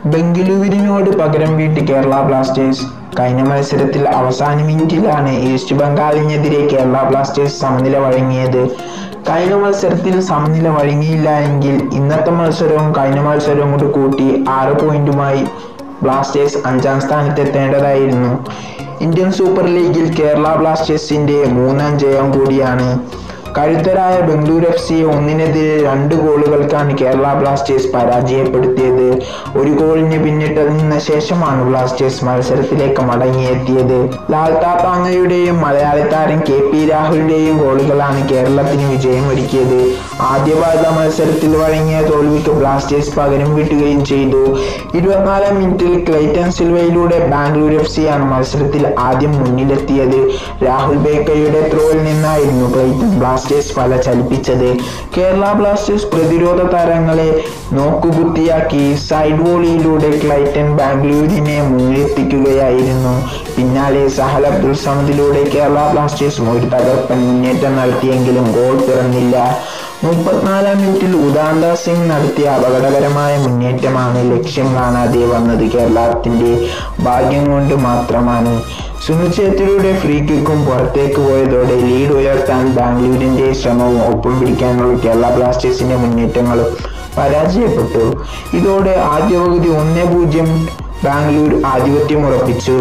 ബംഗളൂരുവിനോട് പകരം വീട്ടി കേരള ബ്ലാസ്റ്റേഴ്സ് കഴിഞ്ഞ മത്സരത്തിൽ അവസാന മിനിറ്റിലാണ് ഈസ്റ്റ് ബംഗാളിനെതിരെ കേരള ബ്ലാസ്റ്റേഴ്സ് സമനില വഴങ്ങിയത് കഴിഞ്ഞ മത്സരത്തിൽ സമനില വഴങ്ങിയില്ല എങ്കിൽ ഇന്നത്തെ മത്സരവും കഴിഞ്ഞ മത്സരവും കൂടി കൂട്ടി ആറ് പോയിന്റുമായി ബ്ലാസ്റ്റേഴ്സ് അഞ്ചാം സ്ഥാനത്തെത്തേണ്ടതായിരുന്നു ഇന്ത്യൻ സൂപ്പർ ലീഗിൽ കേരള ബ്ലാസ്റ്റേഴ്സിന്റെ മൂന്നാം ജയം കൂടിയാണ് കരുത്തരായ ബംഗളൂരു എഫ് സിയെ ഒന്നിനെതിരെ രണ്ട് ഗോളുകൾക്കാണ് കേരള ബ്ലാസ്റ്റേഴ്സ് പരാജയപ്പെടുത്തിയത് ഒരു ഗോളിന് പിന്നിട്ടതിന് ശേഷമാണ് ബ്ലാസ്റ്റേഴ്സ് മത്സരത്തിലേക്ക് മടങ്ങിയെത്തിയത് ലാൽ താപ്പാങ്ങയുടെയും മലയാളി താരം കെ പി രാഹുലിന്റെയും ഗോളുകളാണ് കേരളത്തിന് വിജയം ഒരുക്കിയത് ആദ്യ പാദ മത്സരത്തിൽ വഴങ്ങിയ തോൽവിക്ക് ബ്ലാസ്റ്റേഴ്സ് പകരം വീട്ടുകയും ചെയ്തു ഇരുപത്തിനാലാം മിനിറ്റിൽ ക്ലൈറ്റൻ സിൽവയിലൂടെ ബാംഗ്ലൂർ എഫ് സിയാണ് മത്സരത്തിൽ ആദ്യം മുന്നിലെത്തിയത് രാഹുൽ ബേക്കയുടെ ത്രോയിൽ നിന്നായിരുന്നു ക്ലൈറ്റൻ ബ്ലാസ്റ്റേഴ്സ് വല ചലിപ്പിച്ചത് കേരള ബ്ലാസ്റ്റേഴ്സ് പ്രതിരോധ താരങ്ങളെ നോക്കുകുത്തിയാക്കി സൈഡ് വോളിയിലൂടെ ക്ലൈറ്റൻ ബാംഗ്ലൂരിനെ മുന്നിലെത്തിക്കുകയായിരുന്നു പിന്നാലെ സഹൽ അബ്ദുൾ സമദിലൂടെ കേരള ബ്ലാസ്റ്റേഴ്സും ഒരു തകർപ്പൻ മുന്നേറ്റം നടത്തിയെങ്കിലും ഗോൾ പിറന്നില്ല മുപ്പത്തിനാലാം മിനിറ്റിൽ ഉദാന്ത സിംഗ് നടത്തിയ അപകടകരമായ മുന്നേറ്റമാണ് ലക്ഷ്യം കാണാതെ വന്നത് കേരളത്തിന്റെ ഭാഗ്യം കൊണ്ട് മാത്രമാണ് സുനിൽ ഛേത്രിയുടെ ഫ്രീ കിക്കും പുറത്തേക്ക് പോയതോടെ ലീഡ് ഉയർത്താൻ ബാംഗ്ലൂരിന്റെ ശ്രമവും ഒപ്പം പിടിക്കാനുള്ള കേരള ബ്ലാസ്റ്റേഴ്സിന്റെ മുന്നേറ്റങ്ങളും പരാജയപ്പെട്ടു ഇതോടെ ആദ്യ പകുതി ഒന്നേ പൂജ്യം ബാംഗ്ലൂർ ആധിപത്യം ഉറപ്പിച്ചു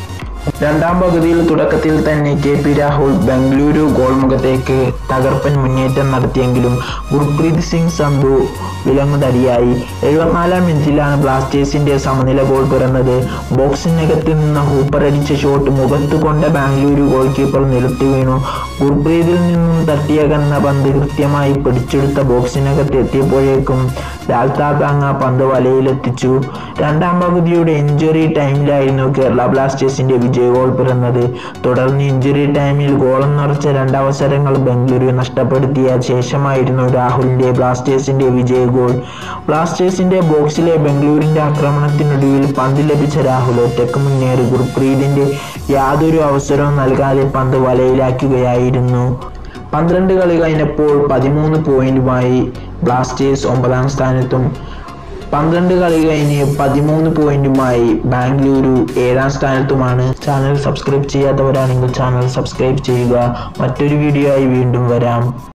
രണ്ടാം പകുതിയിൽ തുടക്കത്തിൽ തന്നെ K P Rahul Bengaluru goal മുഖത്തേക്ക് തകർപ്പൻ മുന്നേറ്റം നടത്തിയെങ്കിലും ഗുർപ്രീത് സിംഗ് സന്ധു വിലങ്ങുതടിയായി എഴുപത്തിനാലാം മിനിറ്റിലാണ് ബ്ലാസ്റ്റേഴ്സിന്റെ സമനില ഗോൾ പിറന്നത് ബോക്സിനകത്ത് നിന്ന് ഹൂപ്പർ അടിച്ച ഷോട്ട് മുഖത്ത് കൊണ്ട ബാംഗ്ലൂരു ഗോൾ കീപ്പർ നിലത്ത് വീണു ഗുർപ്രീതിൽ നിന്നും തട്ടിയകന്ന പന്ത് കൃത്യമായി പിടിച്ചെടുത്ത ബോക്സിനകത്ത് എത്തിയപ്പോഴേക്കും ലാൽതാബാങ് ആ പന്ത് വലയിലെത്തിച്ചു രണ്ടാം പകുതിയുടെ ഇഞ്ചുറി ടൈമിലായിരുന്നു കേരള ബ്ലാസ്റ്റേഴ്സിന്റെ വിജയ ഗോൾ പിറന്നത് തുടർന്ന് ഇഞ്ചുറി ടൈമിൽ ഗോളം നിറച്ച രണ്ടവസരങ്ങൾ ബംഗളൂരു നഷ്ടപ്പെടുത്തിയ ശേഷമായിരുന്നു രാഹുലിന്റെ ബ്ലാസ്റ്റേഴ്സിന്റെ വിജയ ഗോൾ ബ്ലാസ്റ്റേഴ്സിന്റെ ബോക്സിലെ ബംഗളൂരിന്റെ ആക്രമണത്തിനൊടുവിൽ പന്ത് ലഭിച്ച രാഹുൽ ഒറ്റക്ക് മുന്നേറി ഗുർപ്രീതിന്റെ യാതൊരു അവസരവും നൽകാതെ പന്ത് വലയിലാക്കുകയായിരുന്നു പന്ത്രണ്ട് കളി കഴിഞ്ഞപ്പോൾ പതിമൂന്ന് പോയിന്റുമായി ബ്ലാസ്റ്റേഴ്സ് ഒമ്പതാം സ്ഥാനത്തും പന്ത്രണ്ട് കളി കഴിഞ്ഞ് പതിമൂന്ന് പോയിന്റുമായി ബാംഗ്ലൂരു ഏഴാം സ്ഥാനത്തുമാണ് ചാനൽ സബ്സ്ക്രൈബ് ചെയ്യാത്തവരാണെങ്കിൽ ചാനൽ സബ്സ്ക്രൈബ് ചെയ്യുക മറ്റൊരു വീഡിയോ ആയി വീണ്ടും വരാം